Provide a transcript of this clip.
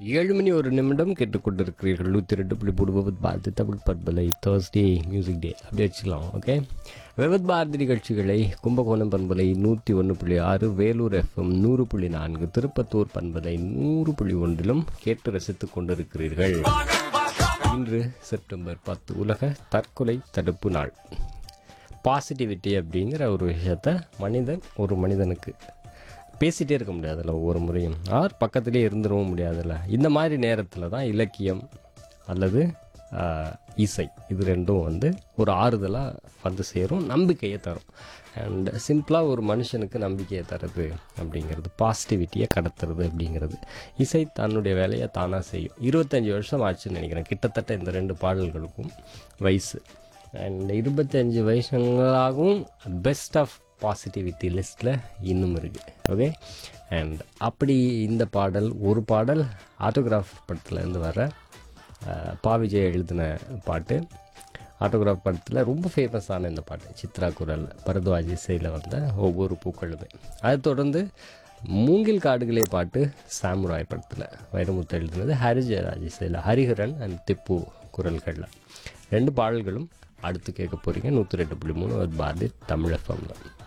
ஏழு மணி ஒரு நிமிடம் கேட்டுக்கொண்டிருக்கிறீர்கள் நூற்றி ரெண்டு புள்ளி புடுபத் பாரதி தமிழ் பண்பலை தேர்ஸ்டே மியூசிக் டே அப்படி வச்சுக்கலாம் ஓகே விவத் பாரதி நிகழ்ச்சிகளை கும்பகோணம் பண்பலை நூற்றி ஒன்று புள்ளி ஆறு வேலூர் எஃப்எம் நூறு புள்ளி நான்கு திருப்பத்தூர் பண்பலை நூறு புள்ளி ஒன்றிலும் கேட்டு ரசித்துக் கொண்டிருக்கிறீர்கள் இன்று செப்டம்பர் பத்து உலக தற்கொலை தடுப்பு நாள் பாசிட்டிவிட்டி அப்படிங்கிற ஒரு விஷயத்த மனிதன் ஒரு மனிதனுக்கு பேசிகிட்டே இருக்க முடியாதுல்ல ஒவ்வொரு முறையும் ஆர் பக்கத்துலேயே இருந்துடவும் முடியாதுல்ல இந்த மாதிரி நேரத்தில் தான் இலக்கியம் அல்லது ஆஹ், இசை இது ரெண்டும் வந்து ஒரு ஆறுதலாக வந்து சேரும் நம்பிக்கையை தரும் அண்ட் சிம்பிளாக ஒரு மனுஷனுக்கு நம்பிக்கையை தருது அப்படிங்கிறது பாசிட்டிவிட்டியை கடத்துறது அப்படிங்கிறது இசை தன்னுடைய வேலையை தானாக செய்யும் இருபத்தஞ்சி வருஷம் ஆச்சுன்னு நினைக்கிறேன் கிட்டத்தட்ட இந்த ரெண்டு பாடல்களுக்கும் வயசு அண்ட் இருபத்தஞ்சி வருஷங்களாகவும் பெஸ்ட் ஆஃப் பாசிட்டிவிட்டி லிஸ்ட்டில் இன்னும் இருக்குது ஓகே அண்ட் அப்படி இந்த பாடல் ஒரு பாடல் ஆட்டோகிராஃப் படத்துலேருந்து வர அஹ், பா விஜய் எழுதின பாட்டு ஆட்டோகிராஃப் படத்தில் ரொம்ப ஃபேமஸான இந்த பாட்டு சித்ரா குரல் பரத்வாஜ் இசையில் வந்த ஒவ்வொரு பூக்களுமே அதை தொடர்ந்து மூங்கில் காடுகளே பாட்டு சாமுராய் படத்தில் வைரமுத்து எழுதினது ஹரி ஜெயராஜ் இசையில் ஹரிஹரன் அண்ட் திப்பு குரல்களில் ரெண்டு பாடல்களும் அடுத்து கேட்க போகிறீங்க நூற்றி ரெண்டு புள்ளி மூணு பாரதி தமிழ் எஃப்எம் தான்